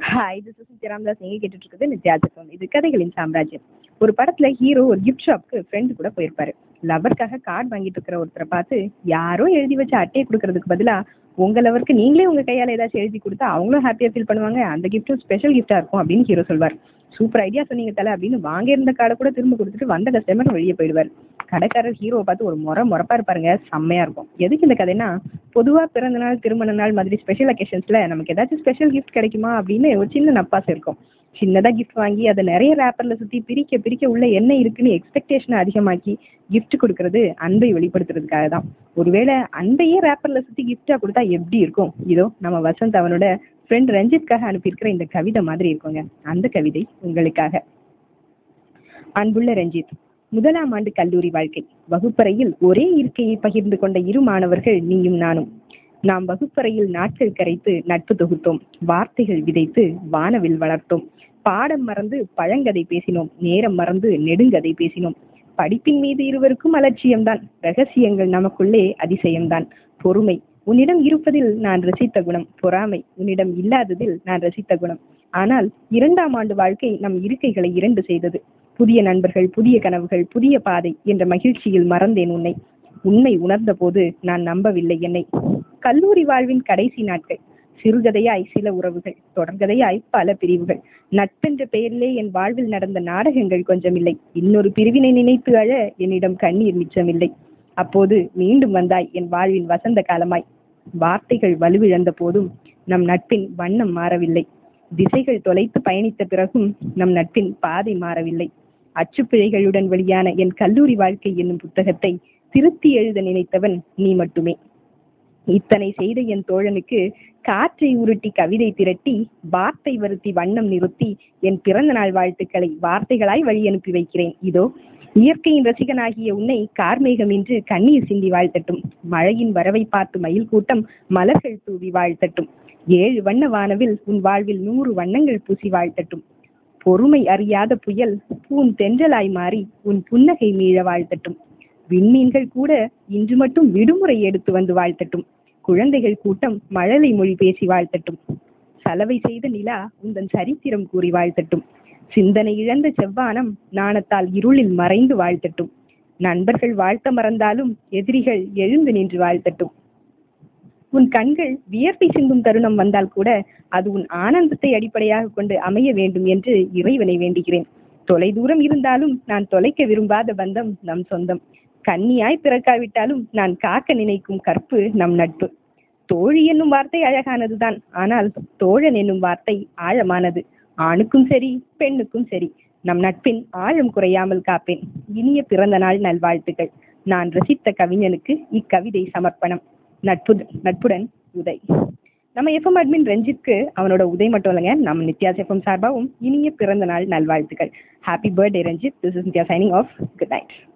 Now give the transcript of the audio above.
hi this is Nithya Ramadas நீங்கள் கேட்டுட்டு இருக்குது நித்யாஜகம் இது கதைகளின் சாம்ராஜ்யம் ஒரு படத்துல ஹீரோ ஒரு கிஃப்ட் ஷாப்க்கு ஃப்ரெண்டு கூட போயிருப்பாரு லவருக்காக கார்டு வாங்கிட்டு இருக்கிற ஒருத்தரை பார்த்து யாரோ எழுதி வச்ச அட்டையை கொடுக்கறதுக்கு பதிலா உங்க லவருக்கு நீங்களே உங்க கையால ஏதாச்சும் எழுதி கொடுத்தா அவங்களும் ஹாப்பியா ஃபீல் பண்ணுவாங்க அந்த கிஃப்ட்டும் ஸ்பெஷல் கிஃப்டா இருக்கும் அப்படின்னு ஹீரோ சொல்வார் சூப்பர் ஐடியா சொன்னீங்க தலை அப்படின்னு வாங்க இருந்த கார்டை கூட திரும்ப கொடுத்துட்டு வந்த கஸ்டமர் வெளியே போயிடுவார் கடைக்காரர் ஹீரோவை பார்த்து ஒரு முறை முறப்பா இருப்பாருங்க செம்மையா இருக்கும் எதுக்கு இந்த கதைனா பொதுவா பிறந்த நாள் திருமண நாள் மாதிரி ஸ்பெஷல் அக்கேஷன்ஸ்ல நமக்கு ஏதாச்சும் ஸ்பெஷல் கிஃப்ட் கிடைக்குமா அப்படின்னு ஒரு சின்ன நப்பாசை இருக்கும் சின்னதா கிஃப்ட் வாங்கி அதை நிறைய ரேப்பர்ல சுத்தி பிரிக்க பிரிக்க உள்ள என்ன இருக்குன்னு எக்ஸ்பெக்டேஷனை அதிகமாக்கி கிஃப்ட் கொடுக்கறது அன்பை வெளிப்படுத்துறதுக்காக தான் ஒருவேளை அன்பையே ரேப்பர்ல சுத்தி கிஃப்டா கொடுத்தா எப்படி இருக்கும் இதோ நம்ம வசந்த் அவனோட ஃப்ரெண்ட் ரஞ்சித்காக அனுப்பியிருக்கிற இந்த கவிதை மாதிரி இருக்குங்க அந்த கவிதை உங்களுக்காக அன்புள்ள ரஞ்சித் முதலாம் ஆண்டு கல்லூரி வாழ்க்கை வகுப்பறையில் ஒரே இருக்கையை பகிர்ந்து கொண்ட இரு மாணவர்கள் நீயும் நானும் நாம் வகுப்பறையில் நாட்கள் கரைத்து நட்பு தொகுத்தோம் வார்த்தைகள் விதைத்து வானவில் வளர்த்தோம் பாடம் மறந்து பழங்கதை பேசினோம் நேரம் மறந்து நெடுங்கதை பேசினோம் படிப்பின் மீது இருவருக்கும் அலட்சியம்தான் ரகசியங்கள் நமக்குள்ளே அதிசயம்தான் பொறுமை உன்னிடம் இருப்பதில் நான் ரசித்த குணம் பொறாமை உன்னிடம் இல்லாததில் நான் ரசித்த குணம் ஆனால் இரண்டாம் ஆண்டு வாழ்க்கை நம் இருக்கைகளை இரண்டு செய்தது புதிய நண்பர்கள் புதிய கனவுகள் புதிய பாதை என்ற மகிழ்ச்சியில் மறந்தேன் உன்னை உண்மை உணர்ந்த போது நான் நம்பவில்லை என்னை கல்லூரி வாழ்வின் கடைசி நாட்கள் சிறுகதையாய் சில உறவுகள் தொடர்கதையாய் பல பிரிவுகள் நட்பென்ற பெயரிலே என் வாழ்வில் நடந்த நாடகங்கள் கொஞ்சமில்லை இன்னொரு பிரிவினை நினைத்து அழ என்னிடம் கண்ணீர் மிச்சமில்லை அப்போது மீண்டும் வந்தாய் என் வாழ்வின் வசந்த காலமாய் வார்த்தைகள் வலுவிழந்த போதும் நம் நட்பின் வண்ணம் மாறவில்லை திசைகள் தொலைத்து பயணித்த பிறகும் நம் நட்பின் பாதை மாறவில்லை அச்சுப்பிழைகளுடன் வெளியான என் கல்லூரி வாழ்க்கை என்னும் புத்தகத்தை திருத்தி எழுத நினைத்தவன் நீ மட்டுமே இத்தனை செய்த என் தோழனுக்கு காற்றை உருட்டி கவிதை திரட்டி வார்த்தை வருத்தி வண்ணம் நிறுத்தி என் பிறந்த நாள் வாழ்த்துக்களை வார்த்தைகளாய் வழி அனுப்பி வைக்கிறேன் இதோ இயற்கையின் ரசிகனாகிய உன்னை கார்மேகம் என்று கண்ணீர் சிந்தி வாழ்த்தட்டும் மழையின் வரவை பார்த்து மயில் கூட்டம் மலர்கள் தூவி வாழ்த்தட்டும் ஏழு வண்ண வானவில் உன் வாழ்வில் நூறு வண்ணங்கள் பூசி வாழ்த்தட்டும் பொறுமை அறியாத புயல் பூன் தென்றலாய் மாறி உன் புன்னகை மீழ வாழ்த்தட்டும் விண்மீன்கள் கூட இன்று மட்டும் விடுமுறை எடுத்து வந்து வாழ்த்தட்டும் குழந்தைகள் கூட்டம் மழலை மொழி பேசி வாழ்த்தட்டும் சலவை செய்த நிலா உந்தன் சரித்திரம் கூறி வாழ்த்தட்டும் சிந்தனை இழந்த செவ்வானம் நாணத்தால் இருளில் மறைந்து வாழ்த்தட்டும் நண்பர்கள் வாழ்த்த மறந்தாலும் எதிரிகள் எழுந்து நின்று வாழ்த்தட்டும் உன் கண்கள் வியர்வை சிந்தும் தருணம் வந்தால் கூட அது உன் ஆனந்தத்தை அடிப்படையாக கொண்டு அமைய வேண்டும் என்று இறைவனை வேண்டுகிறேன் தொலை தூரம் இருந்தாலும் நான் தொலைக்க விரும்பாத பந்தம் நம் சொந்தம் கன்னியாய் பிறக்காவிட்டாலும் நான் காக்க நினைக்கும் கற்பு நம் நட்பு தோழி என்னும் வார்த்தை அழகானதுதான் ஆனால் தோழன் என்னும் வார்த்தை ஆழமானது ஆணுக்கும் சரி பெண்ணுக்கும் சரி நம் நட்பின் ஆழம் குறையாமல் காப்பேன் இனிய பிறந்த நாள் நல்வாழ்த்துக்கள் நான் ரசித்த கவிஞனுக்கு இக்கவிதை சமர்ப்பணம் நட்பு நட்புடன் உதய் நம்ம எஃப்எம் அட்மின் ரஞ்சித்க்கு அவனோட உதய் மட்டும் இல்லைங்க நம்ம நித்யாஸ் எஃப்எம் சார்பாகவும் இனிய பிறந்த நாள் நல்வாழ்த்துக்கள் happy birthday Ranjith this is Nithya signing off good night